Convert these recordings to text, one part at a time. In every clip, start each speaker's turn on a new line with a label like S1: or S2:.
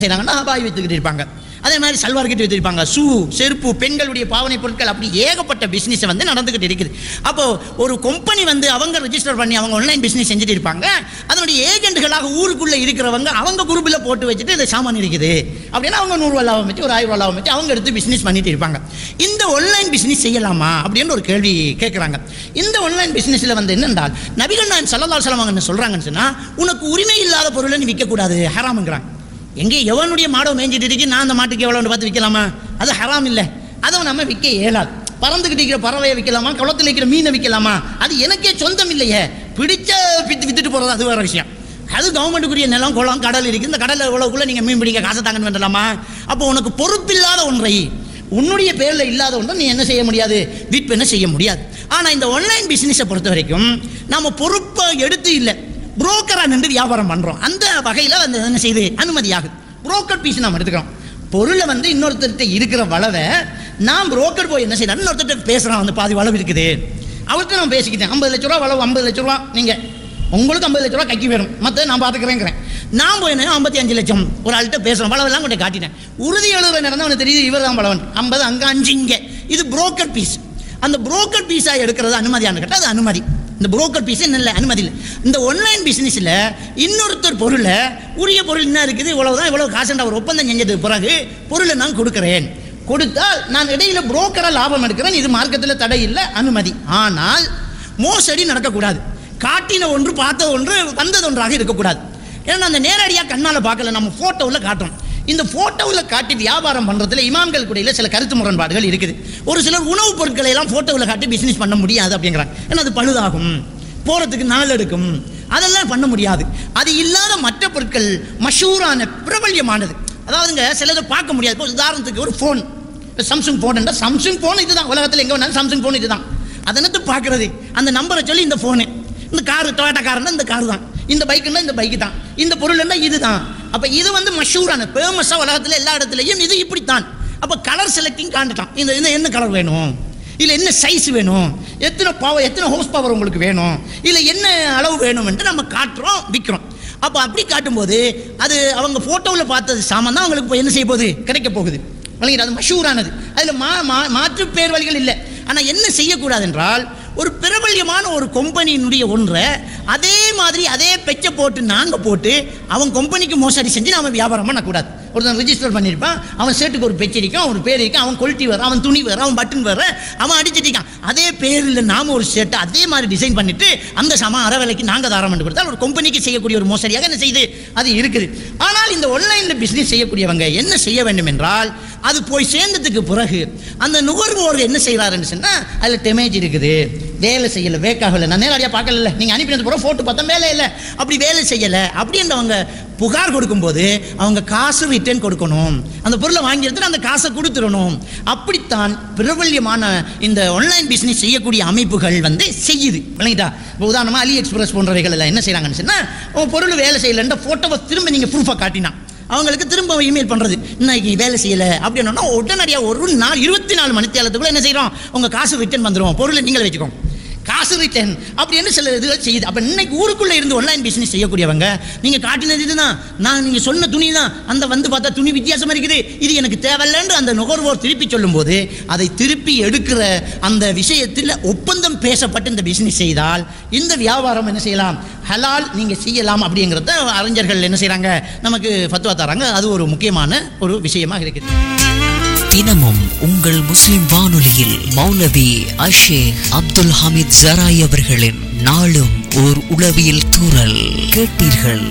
S1: செய்கிறாங்கன்னா அபாய் வித்துக்கிட்டு இருப்பாங்க அதே மாதிரி சல்வார் கிட்ட வச்சிருப்பாங்க ஷூ செருப்பு பெண்களுடைய பாவனை பொருட்கள் அப்படி ஏகப்பட்ட பிஸ்னஸ் வந்து நடந்துகிட்டு இருக்குது அப்போ ஒரு கம்பெனி வந்து அவங்க ரெஜிஸ்டர் பண்ணி அவங்க ஆன்லைன் பிஸ்னஸ் செஞ்சுட்டு இருப்பாங்க அதனுடைய ஏஜென்ட்களாக ஊருக்குள்ள இருக்கிறவங்க அவங்க குரூப்பில் போட்டு வச்சுட்டு இந்த சாமான் இருக்குது அப்படின்னா அவங்க நூறுரூவா லாபம் வச்சு ஒரு ஆயிரம் ரூபா லாபம் வச்சு அவங்க எடுத்து பிஸ்னஸ் பண்ணிட்டு இருப்பாங்க இந்த ஆன்லைன் பிஸ்னஸ் செய்யலாமா அப்படின்னு ஒரு கேள்வி கேட்குறாங்க இந்த ஆன்லைன் பிஸ்னஸில் வந்து என்னென்றால் நபிகள் நாயன் சல்லல்லாஹு அலைஹி வஸல்லம் என்ன சொல்கிறாங்கன்னு சொன்னால் உனக்கு உரிமை இல்லாத பொருளை நீ விற்கக்கூடாது ஹராமுங்கிறாங்க எங்கே எவனுடைய மாடை மேய்ஞ்சிட்டு இருக்கு நான் அந்த மாட்டுக்கு எவ்வளோன்னு பார்த்து விற்கலாமா அது ஹராம் இல்லை அதை நம்ம விற்க இயலாது பறந்துக்கிட்டு இருக்கிற பறவையை விற்கலாமா குளத்தில் இருக்கிற மீனை விற்கலாமா அது எனக்கே சொந்தம் இல்லையே பிடிச்ச வித்து வித்துட்டு போகிறது அது வேற விஷயம் அது கவர்மெண்ட்டுக்குரிய நிலம் குளம் கடல் இருக்குது இந்த கடலில் எவ்வளோக்குள்ளே நீங்கள் மீன் பிடிக்க காசை தாங்கன்னு வேண்டலாமா அப்போ உனக்கு பொறுப்பில்லாத ஒன்றை உன்னுடைய பேரில் இல்லாத ஒன்றை நீ என்ன செய்ய முடியாது விற்பனை செய்ய முடியாது ஆனால் இந்த ஆன்லைன் பிஸ்னஸை பொறுத்த வரைக்கும் நம்ம பொறுப்பை எடுத்து இல்லை புரோக்கராக நின்று வியாபாரம் பண்ணுறோம் அந்த வகையில் வந்து என்ன செய்யுது அனுமதியாகுது புரோக்கர் பீஸ் நம்ம எடுத்துக்கிறோம் பொருளை வந்து இன்னொருத்தர்கிட்ட இருக்கிற வளவை நான் புரோக்கர் போய் என்ன செய்யறேன் இன்னொருத்தர்கிட்ட பேசுகிறான் அந்த பாதி வளவு இருக்குது அவர்கிட்ட நான் பேசிக்கிட்டேன் ஐம்பது லட்ச ரூபா வளவு ஐம்பது லட்ச ரூபா நீங்கள் உங்களுக்கு ஐம்பது லட்ச ரூபா கைக்கு வேணும் மற்ற நான் பார்த்துக்கிறேங்கிறேன் நான் போய் என்ன ஐம்பத்தி அஞ்சு லட்சம் ஒரு ஆள்கிட்ட பேசுகிறேன் பலவெல்லாம் கொண்டு காட்டினேன் உறுதி எழுதுற நேரம் தான் அவனுக்கு தெரியுது இவர் தான் பலவன் ஐம்பது அங்கே அஞ்சு இங்கே இது புரோக்கர் பீஸ் அந்த புரோக்கர் பீஸாக எடுக்கிறது அனுமதியானு கேட்டால் அது அனுமதி இந்த புரோக்கர் பீஸ் இல்லை அனுமதி இல்லை இந்த ஆன்லைன் பிஸ்னஸில் இன்னொருத்தர் பொருளை உரிய பொருள் என்ன இருக்குது இவ்வளவு தான் இவ்வளவு காசுன்ற ஒரு ஒப்பந்தம் செஞ்சதுக்கு பிறகு பொருளை நான் கொடுக்குறேன் கொடுத்தால் நான் இடையில புரோக்கராக லாபம் எடுக்கிறேன் இது மார்க்கத்தில் தடை இல்லை அனுமதி ஆனால் மோசடி நடக்கக்கூடாது காட்டின ஒன்று பார்த்த ஒன்று வந்தது ஒன்றாக இருக்கக்கூடாது ஏன்னா அந்த நேரடியாக கண்ணால் பார்க்கல நம்ம ஃபோட்டோவில் காட்டுறோம் இந்த ஃபோட்டோவில் காட்டி வியாபாரம் பண்ணுறதுல இமாம்கள் கூடையில் சில கருத்து முரண்பாடுகள் இருக்குது ஒரு சிலர் உணவுப் பொருட்களை எல்லாம் ஃபோட்டோவில் காட்டி பிஸ்னஸ் பண்ண முடியாது அப்படிங்கிறாங்க ஏன்னா அது பழுதாகும் போகிறதுக்கு நாள் எடுக்கும் அதெல்லாம் பண்ண முடியாது அது இல்லாத மற்ற பொருட்கள் மஷூரான பிரபல்யமானது அதாவதுங்க சிலதை பார்க்க முடியாது இப்போ உதாரணத்துக்கு ஒரு ஃபோன் சாம்சங் ஃபோன் என்றால் சாம்சங் ஃபோன் இதுதான் உலகத்தில் எங்கே வேணாலும் சாம்சங் ஃபோன் இதுதான் அதனத்து பார்க்குறது அந்த நம்பரை சொல்லி இந்த ஃபோனு இந்த காரு டொயோட்டா காருன்னா இந்த கார் தான் இந்த பைக்குன்னா இந்த பைக்கு தான் இந்த பொருள்னா இதுதான் அப்போ இது வந்து மஷூரான ஃபேமஸாக உலகத்தில் எல்லா இடத்துலையும் இது இப்படித்தான் அப்போ கலர் செலக்டிங் காண்டுட்டான் இந்த இந்த என்ன கலர் வேணும் இல்லை என்ன சைஸ் வேணும் எத்தனை பவர் எத்தனை ஹோஸ் பவர் உங்களுக்கு வேணும் இல்லை என்ன அளவு வேணும் என்று நம்ம காட்டுறோம் விற்கிறோம் அப்போ அப்படி காட்டும்போது அது அவங்க ஃபோட்டோவில் பார்த்தது சாமான் தான் அவங்களுக்கு இப்போ என்ன செய்ய போகுது கிடைக்க போகுது விளங்கிட்டு அது மஷூரானது அதில் மா மா மாற்று பேர் வழிகள் இல்லை ஆனால் என்ன செய்யக்கூடாது என்றால் ஒரு பிரபல்யமான ஒரு கம்பெனியினுடைய ஒன்றை அதே மாதிரி அதே பெச்சை போட்டு நாங்கள் போட்டு அவன் கம்பெனிக்கு மோசடி செஞ்சு நாம வியாபாரம் பண்ணக்கூடாது ஒருத்தன் ரிஜிஸ்டர் பண்ணியிருப்பான் அவன் சேட்டுக்கு ஒரு பெச்சு இருக்கும் அவன் பேர் இருக்கும் அவன் கொல்ட்டி வர அவன் துணி வர அவன் பட்டன் வர அவன் அடிச்சிட்டிருக்கான் அதே பேரில் நாம ஒரு ஷர்ட்டை அதே மாதிரி டிசைன் பண்ணிட்டு அந்த சாமான் அரை விலைக்கு நாங்கள் தாரம் பண்ணி கொடுத்தால் ஒரு கம்பெனிக்கு செய்யக்கூடிய ஒரு மோசடியாக என்ன செய்யுது அது இருக்குது ஆனால் இந்த ஆன்லைனில் பிஸ்னஸ் செய்யக்கூடியவங்க என்ன செய்ய வேண்டும் என்றால் அது போய் சேர்ந்ததுக்கு பிறகு அந்த நுகர்வோர் என்ன செய்கிறாருன்னு சொன்னால் அதில் டெமேஜ் இருக்குது வேலை செய்யலை வேக்காகலை நான் நேரடியாக பார்க்கல நீங்கள் அனுப்பினது பிறகு ஃபோட்டோ பார்த்தா வேலை இல்லை அப்படி வேலை செய்யலை அப்படின்றவங்க புகார் கொடுக்கும்போது அவங்க காசு ரிட்டர்ன் கொடுக்கணும் அந்த பொருளை வாங்கி எடுத்துட்டு அந்த காசை கொடுத்துடணும் அப்படித்தான் பிரபல்யமான இந்த ஆன்லைன் பிஸ்னஸ் செய்யக்கூடிய அமைப்புகள் வந்து செய்யுது விளங்கிட்டா இப்போ உதாரணமாக அலி எக்ஸ்பிரஸ் போன்றவைகள் எல்லாம் என்ன செய்கிறாங்கன்னு சொன்னால் உன் பொருள் வேலை செய்யலைன்ற ஃபோட்டோவை திரும்ப நீங்கள் ப்ரூஃபாக காட்டினா அவங்களுக்கு திரும்ப இமெயில் பண்ணுறது இன்னைக்கு வேலை செய்யலை அப்படின்னா உடனடியாக ஒரு நாள் இருபத்தி நாலு மணி தேலத்துக்குள்ள என்ன செய்கிறோம் உங்கள் காசு ரிட்டர்ன் வந்துடும் பொருளை நீங்களே வச்சுக்கோங்க காசு ரிட்டர்ன் அப்படின்னு சில இதுகள் செய்யுது அப்போ இன்னைக்கு ஊருக்குள்ளே இருந்து ஆன்லைன் பிஸ்னஸ் செய்யக்கூடியவங்க நீங்கள் காட்டினது இதுதான் நான் நீங்கள் சொன்ன துணி தான் அந்த வந்து பார்த்தா துணி வித்தியாசமாக இருக்குது இது எனக்கு தேவையில்லைன்னு அந்த நுகர்வோர் திருப்பி சொல்லும்போது அதை திருப்பி எடுக்கிற அந்த விஷயத்தில் ஒப்பந்தம் பேசப்பட்டு இந்த பிஸ்னஸ் செய்தால் இந்த வியாபாரம் என்ன செய்யலாம் ஹலால் நீங்கள் செய்யலாம் அப்படிங்கிறத அறிஞர்கள் என்ன செய்கிறாங்க நமக்கு ஃபத்வா தராங்க அது ஒரு முக்கியமான ஒரு விஷயமாக இருக்குது
S2: தினமும் உங்கள் முஸ்லிம் வானொலியில் மௌலவி அஷேக் அப்துல் ஹமீத் ஜராய் அவர்களின் நாளும் ஓர் உளவியல் தூறல் கேட்டீர்கள்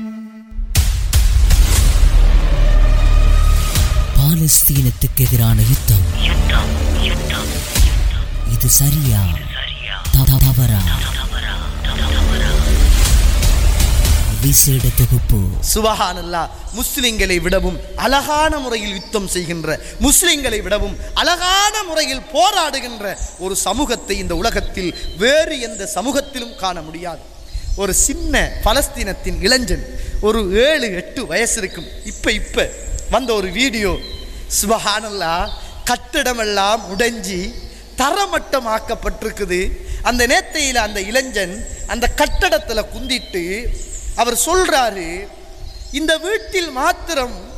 S2: பாலஸ்தீனத்துக்கு எதிரான யுத்தம் இது சரியா த- தவறா விசேட தொகுப்பு
S3: சுபஹானல்லா முஸ்லிம்களை விடவும் அழகான முறையில் யுத்தம் செய்கின்ற முஸ்லிம்களை விடவும் அழகான முறையில் போராடுகின்ற ஒரு சமூகத்தை இந்த உலகத்தில் வேறு எந்த சமூகத்திலும் காண முடியாது ஒரு சின்ன பலஸ்தீனத்தின் இளைஞன் ஒரு ஏழு எட்டு வயசு இருக்கும் இப்ப இப்ப வந்த ஒரு வீடியோ சுபஹானல்லா கட்டிடமெல்லாம் உடைஞ்சி தரமட்டமாக்கப்பட்டிருக்குது அந்த நேத்தையில் அந்த இளைஞன் அந்த கட்டடத்தில் குந்திட்டு அவர் சொல்றாரு இந்த வீட்டில் மாத்திரம்